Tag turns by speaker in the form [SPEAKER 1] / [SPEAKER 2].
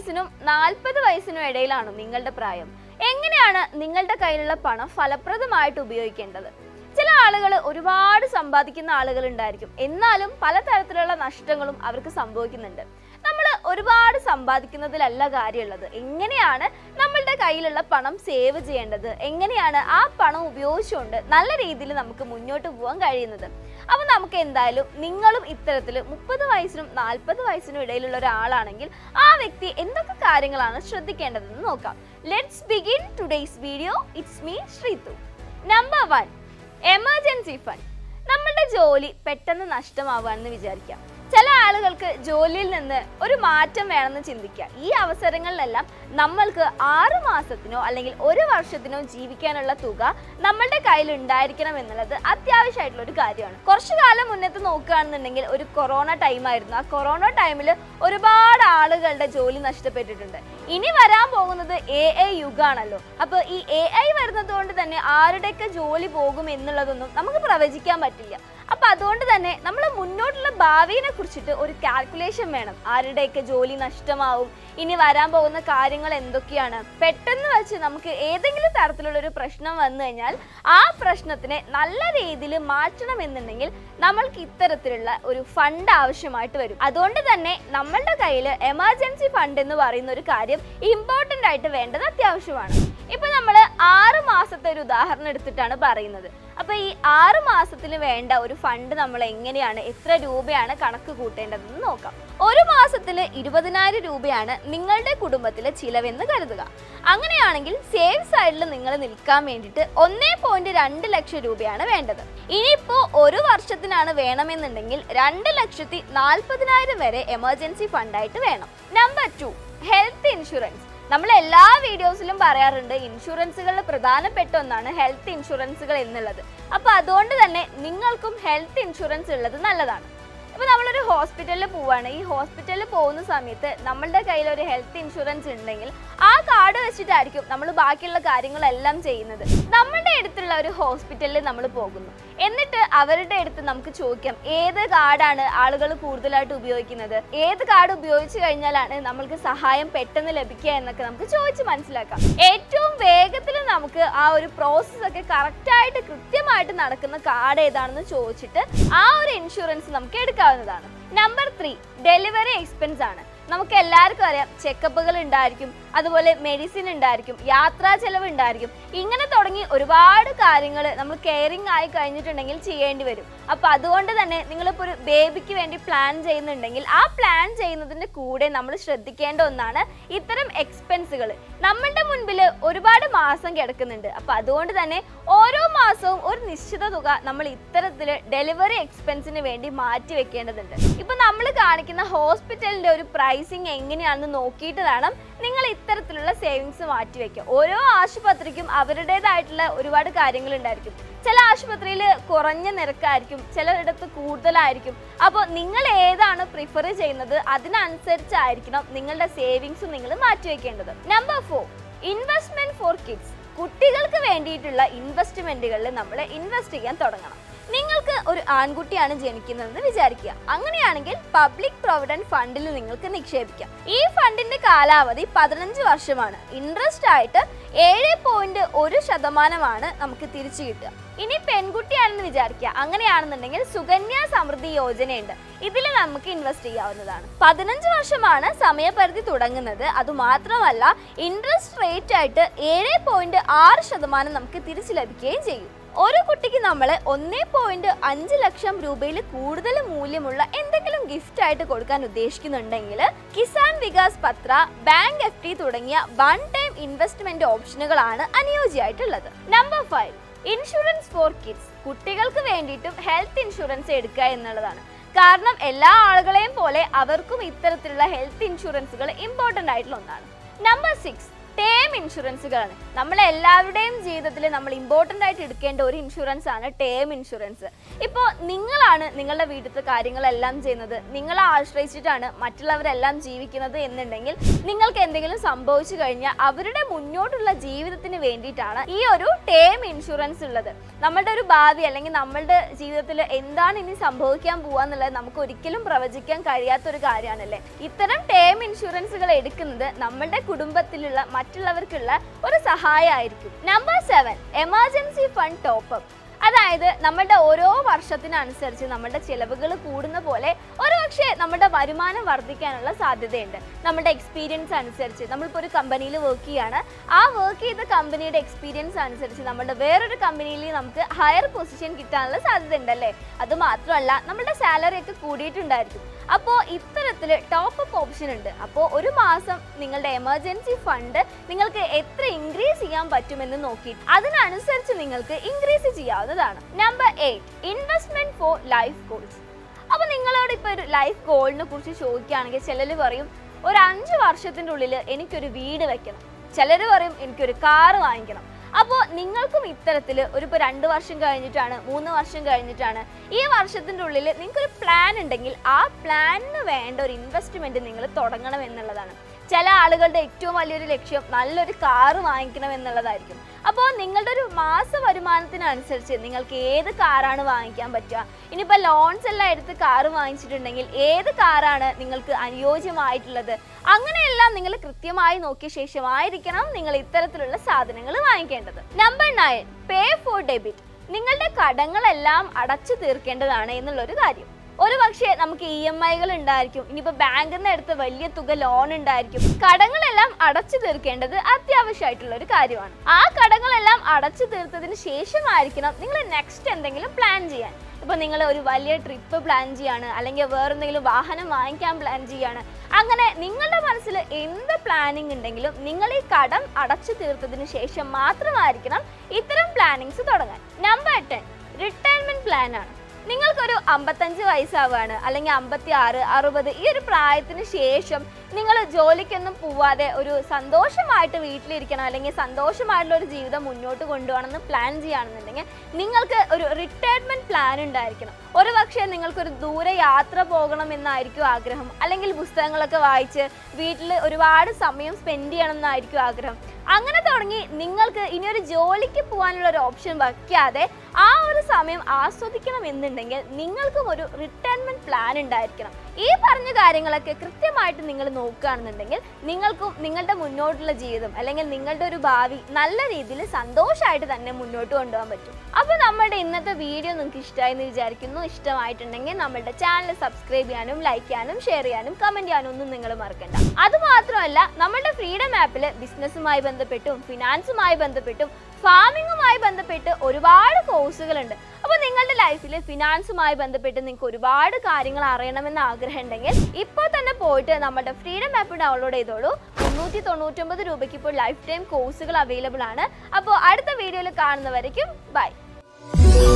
[SPEAKER 1] വയസ്സിനും നാൽപ്പത് വയസ്സിനും ഇടയിലാണ് നിങ്ങളുടെ പ്രായം എങ്ങനെയാണ് നിങ്ങളുടെ കയ്യിലുള്ള പണം ഫലപ്രദമായിട്ട് ഉപയോഗിക്കേണ്ടത് ചില ആളുകൾ ഒരുപാട് സമ്പാദിക്കുന്ന ആളുകൾ ഉണ്ടായിരിക്കും എന്നാലും പലതരത്തിലുള്ള നഷ്ടങ്ങളും അവർക്ക് സംഭവിക്കുന്നുണ്ട് നമ്മൾ ഒരുപാട് സമ്പാദിക്കുന്നതിലല്ല കാര്യമുള്ളത് എങ്ങനെയാണ് നമ്മളുടെ കയ്യിലുള്ള പണം സേവ് ചെയ്യേണ്ടത് എങ്ങനെയാണ് ആ പണം ഉപയോഗിച്ചുകൊണ്ട് നല്ല രീതിയിൽ നമുക്ക് മുന്നോട്ട് പോകാൻ കഴിയുന്നത് അപ്പൊ നമുക്ക് എന്തായാലും നിങ്ങളും ഇത്തരത്തിൽ മുപ്പത് വയസ്സിനും നാൽപ്പത് വയസ്സിനും ഇടയിലുള്ള ഒരാളാണെങ്കിൽ ആ വ്യക്തി എന്തൊക്കെ കാര്യങ്ങളാണ് ശ്രദ്ധിക്കേണ്ടതെന്ന് നോക്കാം let's begin today's video it's me Sreethu number one emergency fund നമ്മളുടെ ജോലി പെട്ടെന്ന് നഷ്ടമാവുകയാണെന്ന് വിചാരിക്കാം ചില ആളുകൾക്ക് ജോലിയിൽ നിന്ന് ഒരു മാറ്റം വേണമെന്ന് ചിന്തിക്കുക ഈ അവസരങ്ങളിലെല്ലാം നമ്മൾക്ക് ആറ് മാസത്തിനോ അല്ലെങ്കിൽ ഒരു വർഷത്തിനോ ജീവിക്കാനുള്ള തുക നമ്മളുടെ കയ്യിൽ ഉണ്ടായിരിക്കണം എന്നുള്ളത് അത്യാവശ്യമായിട്ടുള്ള ഒരു കാര്യമാണ് കുറച്ചു കാലം മുന്നത്ത് നോക്കുകയാണെന്നുണ്ടെങ്കിൽ ഒരു കൊറോണ ടൈമായിരുന്നു ആ കൊറോണ ടൈമിൽ ഒരുപാട് ആളുകളുടെ ജോലി നഷ്ടപ്പെട്ടിട്ടുണ്ട് ഇനി വരാൻ പോകുന്നത് എ ഐ യുഗാണല്ലോ അപ്പോൾ ഈ എ ഐ വരുന്നത് കൊണ്ട് തന്നെ ആരുടെയൊക്കെ ജോലി പോകും എന്നുള്ളതൊന്നും നമുക്ക് പ്രവചിക്കാൻ പറ്റില്ല അപ്പൊ അതുകൊണ്ട് തന്നെ നമ്മൾ മുന്നോട്ടുള്ള ഭാവിയെ കുറിച്ചിട്ട് ഒരു കാൽക്കുലേഷൻ വേണം ആരുടെയൊക്കെ ജോലി നഷ്ടമാവും ഇനി വരാൻ പോകുന്ന കാര്യങ്ങൾ എന്തൊക്കെയാണ് പെട്ടെന്ന് വെച്ച് നമുക്ക് ഏതെങ്കിലും തരത്തിലുള്ള ഒരു പ്രശ്നം വന്നു കഴിഞ്ഞാൽ ആ പ്രശ്നത്തിനെ നല്ല രീതിയിൽ മാറ്റണമെന്നുണ്ടെങ്കിൽ നമ്മൾക്ക് ഇത്തരത്തിലുള്ള ഒരു ഫണ്ട് ആവശ്യമായിട്ട് വരും അതുകൊണ്ട് തന്നെ നമ്മളുടെ കയ്യിൽ എമർജൻസി ഫണ്ട് എന്ന് പറയുന്ന ഒരു കാര്യം ഇമ്പോർട്ടൻ്റ് ആയിട്ട് വേണ്ടത് അത്യാവശ്യമാണ് ഇപ്പൊ നമ്മൾ ആറ് മാസത്തെ ഒരു ഉദാഹരണം എടുത്തിട്ടാണ് പറയുന്നത് അപ്പൊ ഈ ആറ് മാസത്തിന് വേണ്ട ഒരു ഫണ്ട് നമ്മൾ എങ്ങനെയാണ് എത്ര രൂപയാണ് കണക്ക് കൂട്ടേണ്ടതെന്ന് നോക്കാം ഒരു മാസത്തിൽ ഇരുപതിനായിരം രൂപയാണ് നിങ്ങളുടെ കുടുംബത്തിലെ ചിലവെന്ന് കരുതുക അങ്ങനെയാണെങ്കിൽ സേവ് സൈഡിൽ നിങ്ങൾ നിൽക്കാൻ വേണ്ടിയിട്ട് ഒന്നേ പോയിന്റ് രണ്ട് ലക്ഷം രൂപയാണ് വേണ്ടത് ഇനിയിപ്പോ ഒരു വർഷത്തിനാണ് വേണമെന്നുണ്ടെങ്കിൽ രണ്ട് ലക്ഷത്തി നാൽപ്പതിനായിരം വരെ എമർജൻസി ഫണ്ടായിട്ട് വേണം നമ്പർ ടു ഹെൽത്ത് ഇൻഷുറൻസ് നമ്മൾ എല്ലാ വീഡിയോസിലും പറയാറുണ്ട് ഇൻഷുറൻസുകളിൽ പ്രധാനപ്പെട്ട ഒന്നാണ് ഹെൽത്ത് ഇൻഷുറൻസുകൾ എന്നുള്ളത് അപ്പോൾ അതുകൊണ്ട് തന്നെ നിങ്ങൾക്കും ഹെൽത്ത് ഇൻഷുറൻസ് ഉള്ളത് നല്ലതാണ് ഇപ്പോൾ നമ്മളൊരു ഹോസ്പിറ്റലിൽ പോവാണ് ഈ ഹോസ്പിറ്റലിൽ പോകുന്ന സമയത്ത് നമ്മളുടെ കയ്യിൽ ഒരു ഹെൽത്ത് ഇൻഷുറൻസ് ഉണ്ടെങ്കിൽ ആ കാർഡ് വെച്ചിട്ടായിരിക്കും നമ്മൾ ബാക്കിയുള്ള കാര്യങ്ങളെല്ലാം ചെയ്യുന്നത് നമ്മളുടെ അടുത്തുള്ള ഒരു ഹോസ്പിറ്റലിൽ നമ്മൾ പോകുന്നു എന്നിട്ട് അവരുടെ അടുത്ത് നമുക്ക് ചോദിക്കാം ഏത് കാർഡാണ് ആളുകൾ കൂടുതലായിട്ട് ഉപയോഗിക്കുന്നത് ഏത് കാർഡ് ഉപയോഗിച്ച് കഴിഞ്ഞാലാണ് നമ്മൾക്ക് സഹായം പെട്ടെന്ന് ലഭിക്കുക എന്നൊക്കെ നമുക്ക് ചോദിച്ച് മനസ്സിലാക്കാം ഏറ്റവും വേഗത്തിൽ നമുക്ക് ആ ഒരു പ്രോസസ്സ് ഒക്കെ കറക്റ്റായിട്ട് കൃത്യമായിട്ട് നടക്കുന്ന കാർഡ് ഏതാണെന്ന് ചോദിച്ചിട്ട് ആ ഒരു ഇൻഷുറൻസ് നമുക്ക് എടുക്കാവുന്നതാണ് നമ്പർ ത്രീ ഡെലിവറി എക്സ്പെൻസ് ആണ് നമുക്ക് എല്ലാവർക്കും അറിയാം ചെക്കപ്പുകൾ ഉണ്ടായിരിക്കും അതുപോലെ മെഡിസിൻ ഉണ്ടായിരിക്കും യാത്രാ ചെലവ് ഉണ്ടായിരിക്കും ഇങ്ങനെ തുടങ്ങി ഒരുപാട് കാര്യങ്ങൾ നമ്മൾ കെയറിങ് ആയി കഴിഞ്ഞിട്ടുണ്ടെങ്കിൽ ചെയ്യേണ്ടി വരും അപ്പോൾ അതുകൊണ്ട് തന്നെ നിങ്ങളിപ്പോൾ ഒരു ബേബിക്ക് വേണ്ടി പ്ലാൻ ചെയ്യുന്നുണ്ടെങ്കിൽ ആ പ്ലാൻ ചെയ്യുന്നതിൻ്റെ കൂടെ നമ്മൾ ശ്രദ്ധിക്കേണ്ട ഒന്നാണ് ഇത്തരം എക്സ്പെൻസുകൾ നമ്മളുടെ മുൻപിൽ ഒരുപാട് മാസം കിടക്കുന്നുണ്ട് അപ്പോൾ അതുകൊണ്ട് തന്നെ ഓരോ മാസവും ഒരു നിശ്ചിത തുക നമ്മൾ ഇത്തരത്തിൽ ഡെലിവറി എക്സ്പെൻസിന് വേണ്ടി മാറ്റി വെക്കേണ്ടതുണ്ട് ഇപ്പൊ നമ്മൾ കാണിക്കുന്ന ഹോസ്പിറ്റലിന്റെ ഒരു പ്രൈസിങ് എങ്ങനെയാണെന്ന് നോക്കിയിട്ട് വേണം നിങ്ങൾ ഇത്തരത്തിലുള്ള സേവിങ്സ് മാറ്റി വെക്കുക ഓരോ ആശുപത്രിക്കും അവരുടേതായിട്ടുള്ള ഒരുപാട് കാര്യങ്ങൾ ഉണ്ടായിരിക്കും ചില ആശുപത്രിയിൽ കുറഞ്ഞ നിരക്കായിരിക്കും ചിലയിടത്ത് കൂടുതലായിരിക്കും അപ്പോൾ നിങ്ങൾ ഏതാണ് പ്രിഫർ ചെയ്യുന്നത് അതിനനുസരിച്ചായിരിക്കണം നിങ്ങളുടെ സേവിങ്സ് നിങ്ങൾ മാറ്റിവെക്കേണ്ടത് number four investment for kids കുട്ടികൾക്ക് വേണ്ടിയിട്ടുള്ള ഇൻവെസ്റ്റ്മെന്റുകളിൽ നമ്മൾ ഇൻവെസ്റ്റ് ചെയ്യാൻ തുടങ്ങണം നിങ്ങൾക്ക് ഒരു ആൺകുട്ടിയാണ് ജനിക്കുന്നതെന്ന് വിചാരിക്കുക അങ്ങനെയാണെങ്കിൽ പബ്ലിക് പ്രൊവിഡന്റ് ഫണ്ടിൽ നിങ്ങൾക്ക് നിക്ഷേപിക്കാം ഈ ഫണ്ടിന്റെ കാലാവധി പതിനഞ്ച് വർഷമാണ് ഇൻട്രസ്റ്റ് ആയിട്ട് ഏഴ് പോയിന്റ് ഒരു ശതമാനമാണ് നമുക്ക് തിരിച്ചു കിട്ടുക ഇനി പെൺകുട്ടിയാണെന്ന് വിചാരിക്കുക അങ്ങനെയാണെന്നുണ്ടെങ്കിൽ സുകന്യ സമൃദ്ധി യോജനയുണ്ട് ഇതിൽ നമുക്ക് ഇൻവെസ്റ്റ് ചെയ്യാവുന്നതാണ് പതിനഞ്ച് വർഷമാണ് സമയപരിധി തുടങ്ങുന്നത് അതുമാത്രമല്ല ഇൻട്രസ്റ്റ് റേറ്റ് ആയിട്ട് ഏഴ് പോയിന്റ് ആറ് ശതമാനം നമുക്ക് തിരിച്ചു ലഭിക്കുകയും ചെയ്യും ഒരു കുട്ടിക്ക് നമ്മൾ ഒന്നേ പോയിന്റ് അഞ്ച് ലക്ഷം രൂപയിൽ കൂടുതൽ മൂല്യമുള്ള എന്തെങ്കിലും ഗിഫ്റ്റ് ആയിട്ട് കൊടുക്കാൻ ഉദ്ദേശിക്കുന്നുണ്ടെങ്കിൽ Kisan Vikas Patra bank F D തുടങ്ങിയ വൺ ടൈം ഇൻവെസ്റ്റ്മെന്റ് ഓപ്ഷനുകളാണ് അനുയോജ്യമായിട്ടുള്ളത് number five insurance for kids കുട്ടികൾക്ക് വേണ്ടിയിട്ടും ഹെൽത്ത് ഇൻഷുറൻസ് എടുക്കുക എന്നുള്ളതാണ് കാരണം എല്ലാ ആളുകളെയും പോലെ അവർക്കും ഇത്തരത്തിലുള്ള ഹെൽത്ത് ഇൻഷുറൻസുകൾ ഇമ്പോർട്ടൻ്റ് ആയിട്ടുള്ള ഒന്നാണ് നമ്പർ സിക്സ് ടേം ഇൻഷുറൻസുകളാണ് നമ്മളെ എല്ലാവരുടെയും ജീവിതത്തിൽ നമ്മൾ ഇമ്പോർട്ടൻ്റ് ആയിട്ട് എടുക്കേണ്ട ഒരു ഇൻഷുറൻസ് ആണ് ടേം ഇൻഷുറൻസ് ഇപ്പോൾ നിങ്ങളാണ് നിങ്ങളുടെ വീട്ടിലത്തെ കാര്യങ്ങളെല്ലാം ചെയ്യുന്നത് നിങ്ങളെ ആശ്രയിച്ചിട്ടാണ് മറ്റുള്ളവരെല്ലാം ജീവിക്കുന്നത് എന്നുണ്ടെങ്കിൽ നിങ്ങൾക്ക് എന്തെങ്കിലും സംഭവിച്ചു കഴിഞ്ഞാൽ അവരുടെ മുന്നോട്ടുള്ള ജീവിതത്തിന് വേണ്ടിയിട്ടാണ് ഈ ഒരു ടേം ഇൻഷുറൻസ് ഉള്ളത് നമ്മളുടെ ഒരു ഭാവി അല്ലെങ്കിൽ നമ്മളുടെ ജീവിതത്തിൽ എന്താണ് ഇനി സംഭവിക്കാൻ പോവാന്നുള്ളത് നമുക്ക് ഒരിക്കലും പ്രവചിക്കാൻ കഴിയാത്ത ഒരു കാര്യമാണല്ലേ ഇത്തരം ടേം ഇൻഷുറൻസുകൾ എടുക്കുന്നത് നമ്മളുടെ കുടുംബത്തിലുള്ള മറ്റുള്ളവർക്കുള്ള ഒരു സഹായമായിരിക്കും number seven emergency fund top അതായത് നമ്മുടെ ഓരോ വർഷത്തിനനുസരിച്ച് നമ്മുടെ ചിലവുകൾ കൂടുന്ന പോലെ ഒരുപക്ഷെ നമ്മുടെ വരുമാനം വർദ്ധിക്കാനുള്ള സാധ്യതയുണ്ട് നമ്മുടെ എക്സ്പീരിയൻസ് അനുസരിച്ച് നമ്മളിപ്പോൾ ഒരു കമ്പനിയിൽ വർക്ക് ചെയ്യാണ് ആ വർക്ക് ചെയ്ത കമ്പനിയുടെ എക്സ്പീരിയൻസ് അനുസരിച്ച് നമ്മുടെ വേറൊരു കമ്പനിയിൽ നമുക്ക് ഹയർ പൊസിഷൻ കിട്ടാനുള്ള സാധ്യത ഉണ്ടല്ലേ അത് മാത്രമല്ല നമ്മുടെ സാലറി ഒക്കെ കൂടിയിട്ടുണ്ടായിരിക്കും അപ്പോൾ ഇത്തരത്തിൽ ടോപ്പ് അപ്പ് ഓപ്ഷൻ ഉണ്ട് അപ്പോൾ ഒരു മാസം നിങ്ങളുടെ എമർജൻസി ഫണ്ട് നിങ്ങൾക്ക് എത്ര ഇൻക്രീസ് ചെയ്യാൻ പറ്റുമെന്ന് നോക്കി അതിനനുസരിച്ച് നിങ്ങൾക്ക് ഇൻക്രീസ് ചെയ്യാവുന്നതാണ് number eight investment for life goals അപ്പോൾ നിങ്ങളോട് ഇപ്പോൾ ഒരു ലൈഫ് ഗോളിനെ കുറിച്ച് ചോദിക്കുകയാണെങ്കിൽ ചിലർ പറയും ഒരു അഞ്ച് വർഷത്തിൻ്റെ ഉള്ളിൽ എനിക്കൊരു വീട് വെക്കണം ചിലർ പറയും എനിക്കൊരു കാറ് വാങ്ങിക്കണം അപ്പോൾ നിങ്ങൾക്കും ഇത്തരത്തിൽ ഒരു ഇപ്പോൾ രണ്ട് വർഷം കഴിഞ്ഞിട്ടാണ് മൂന്ന് വർഷം കഴിഞ്ഞിട്ടാണ് ഈ വർഷത്തിൻ്റെ ഉള്ളിൽ നിങ്ങൾക്കൊരു പ്ലാൻ ഉണ്ടെങ്കിൽ ആ പ്ലാനിന് വേണ്ട ഒരു ഇൻവെസ്റ്റ്മെൻറ്റ് നിങ്ങൾ തുടങ്ങണം എന്നുള്ളതാണ് ചില ആളുകളുടെ ഏറ്റവും വലിയൊരു ലക്ഷ്യം നല്ലൊരു കാറ് വാങ്ങിക്കണം എന്നുള്ളതായിരിക്കും അപ്പോൾ നിങ്ങളുടെ ഒരു മാസ വരുമാനത്തിനനുസരിച്ച് നിങ്ങൾക്ക് ഏത് കാറാണ് വാങ്ങിക്കാൻ പറ്റുക ഇനിയിപ്പോൾ ലോൺസ് എല്ലാം എടുത്ത് കാറ് വാങ്ങിച്ചിട്ടുണ്ടെങ്കിൽ ഏത് കാറാണ് നിങ്ങൾക്ക് അനുയോജ്യമായിട്ടുള്ളത് അങ്ങനെയെല്ലാം നിങ്ങൾ കൃത്യമായി നോക്കിയ ശേഷമായിരിക്കണം നിങ്ങൾ ഇത്തരത്തിലുള്ള സാധനങ്ങൾ വാങ്ങിക്കേണ്ടത് number nine pay for debit നിങ്ങളുടെ കടങ്ങളെല്ലാം അടച്ചു തീർക്കേണ്ടതാണ് എന്നുള്ളൊരു കാര്യം ഒരു പക്ഷേ നമുക്ക് ഇ എം ഐകൾ ഉണ്ടായിരിക്കും ഇനിയിപ്പോൾ ബാങ്കിൽ നിന്ന് എടുത്ത വലിയ തുക ലോൺ ഉണ്ടായിരിക്കും കടങ്ങളെല്ലാം അടച്ചു തീർക്കേണ്ടത് അത്യാവശ്യമായിട്ടുള്ള ഒരു കാര്യമാണ് ആ കടങ്ങളെല്ലാം അടച്ചു തീർത്തതിന് ശേഷമായിരിക്കണം നിങ്ങൾ നെക്സ്റ്റ് എന്തെങ്കിലും പ്ലാൻ ചെയ്യാൻ ഇപ്പോൾ നിങ്ങൾ ഒരു വലിയ ട്രിപ്പ് പ്ലാൻ ചെയ്യാണ് അല്ലെങ്കിൽ വേറെ എന്തെങ്കിലും വാഹനം വാങ്ങിക്കാൻ പ്ലാൻ ചെയ്യാണ് അങ്ങനെ നിങ്ങളുടെ മനസ്സിൽ എന്ത് പ്ലാനിങ് ഉണ്ടെങ്കിലും നിങ്ങൾ ഈ കടം അടച്ചു തീർത്തതിന് ശേഷം മാത്രമായിരിക്കണം ഇത്തരം പ്ലാനിങ്സ് തുടങ്ങാൻ നമ്പർ ടെൻ റിട്ടയർമെന്റ് പ്ലാൻ ആണ് നിങ്ങൾക്കൊരു അമ്പത്തഞ്ച് വയസ്സാവാണ് അല്ലെങ്കിൽ അമ്പത്തി ആറ് അറുപത് ഈ ഒരു പ്രായത്തിന് ശേഷം നിങ്ങൾ ജോലിക്കൊന്നും പോവാതെ ഒരു സന്തോഷമായിട്ട് വീട്ടിലിരിക്കണം അല്ലെങ്കിൽ സന്തോഷമായിട്ടുള്ള ഒരു ജീവിതം മുന്നോട്ട് കൊണ്ടുപോകണമെന്ന് പ്ലാൻ ചെയ്യുകയാണെന്നുണ്ടെങ്കിൽ നിങ്ങൾക്ക് ഒരു റിട്ടയർമെന്റ് പ്ലാൻ ഉണ്ടായിരിക്കണം ഒരു പക്ഷേ നിങ്ങൾക്കൊരു ദൂരെ യാത്ര പോകണം എന്നായിരിക്കും ആഗ്രഹം അല്ലെങ്കിൽ പുസ്തകങ്ങളൊക്കെ വായിച്ച് വീട്ടിൽ ഒരുപാട് സമയം സ്പെൻഡ് ചെയ്യണം എന്നായിരിക്കും ആഗ്രഹം അങ്ങനെ തുടങ്ങി നിങ്ങൾക്ക് ഇനി ഒരു ജോലിക്ക് പോകാനുള്ള ഒരു ഓപ്ഷൻ വയ്ക്കാതെ ആ ഒരു സമയം ആസ്വദിക്കണം എന്നുണ്ടെങ്കിൽ നിങ്ങൾക്കും ഒരു റിട്ടയർമെന്റ് പ്ലാൻ ഉണ്ടായിരിക്കണം ഈ പറഞ്ഞ കാര്യങ്ങളൊക്കെ കൃത്യമായിട്ട് നിങ്ങൾ നോക്കുകയാണെന്നുണ്ടെങ്കിൽ നിങ്ങൾക്കും നിങ്ങളുടെ മുന്നോട്ടുള്ള ജീവിതം അല്ലെങ്കിൽ നിങ്ങളുടെ ഒരു ഭാവി നല്ല രീതിയിൽ സന്തോഷമായിട്ട് തന്നെ മുന്നോട്ട് കൊണ്ടുപോകാൻ പറ്റും അപ്പോൾ നമ്മുടെ ഇന്നത്തെ വീഡിയോ നിങ്ങൾക്ക് ഇഷ്ടമായി എന്ന് വിചാരിക്കുന്നു ഇഷ്ടമായിട്ടുണ്ടെങ്കിൽ നമ്മുടെ ചാനൽ സബ്സ്ക്രൈബ് ചെയ്യാനും ലൈക്ക് ചെയ്യാനും ഷെയർ ചെയ്യാനും കമന്റ് ചെയ്യാനും ഒന്നും നിങ്ങൾ മറക്കണ്ട അതുമാത്രമല്ല നമ്മുടെ ഫ്രീഡം ആപ്പിൽ ബിസിനസ്സുമായി ബന്ധപ്പെട്ടും ഫിനാൻസുമായി ബന്ധപ്പെട്ടും ഫാമിങ്ങുമായി ബന്ധപ്പെട്ട് ഒരുപാട് കോഴ്സുകളുണ്ട് അപ്പോൾ നിങ്ങളുടെ ലൈഫിൽ ഫിനാൻസുമായി ബന്ധപ്പെട്ട് നിങ്ങൾക്ക് ഒരുപാട് കാര്യങ്ങൾ അറിയണമെന്ന് ആഗ്രഹം ഉണ്ടെങ്കിൽ ഇപ്പോൾ തന്നെ പോയിട്ട് നമ്മുടെ ഫ്രീഡം ആപ്പ് ഡൗൺലോഡ് ചെയ്തോളൂ മുന്നൂറ്റി തൊണ്ണൂറ്റൊമ്പത് രൂപയ്ക്ക് ഇപ്പോൾ ലൈഫ് ടൈം കോഴ്സുകൾ അവൈലബിൾ ആണ് അപ്പോൾ അടുത്ത വീഡിയോയിൽ കാണുന്നവരേക്കും ബൈ